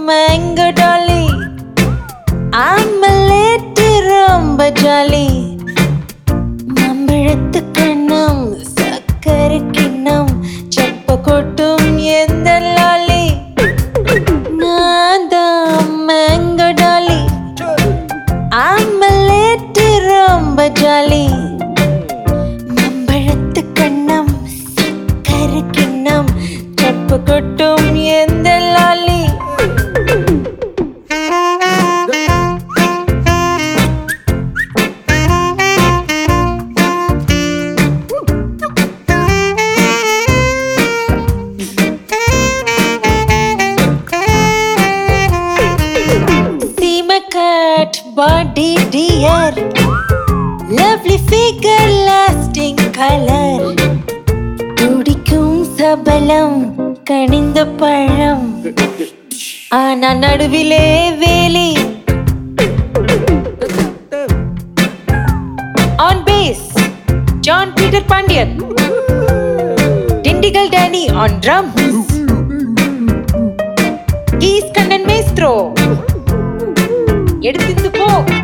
mango tally ஆமலேட்டு ரொம்ப jolly மம்பழத்து கண்ணம் சக்கரை கிண்ணம் செப்ப கொட்டும் எந்த லாலி நான் தான் மேங்கோ டாலி ஆமலேட்டு ரொம்ப ஜாலி மம்பழத்து கண்ணம் சக்கரை கிண்ணம் செப்ப கொட்டும் எந்த லாலி cat body dear lovely figure lasting color துடிக்கும் சபலம் கனிந்த பழம் ஆனா நடுவிலே வேலி on bass John Peter Pandian Dindigul Danny on drums keys Kannan maestro எடுத்துட்டு போ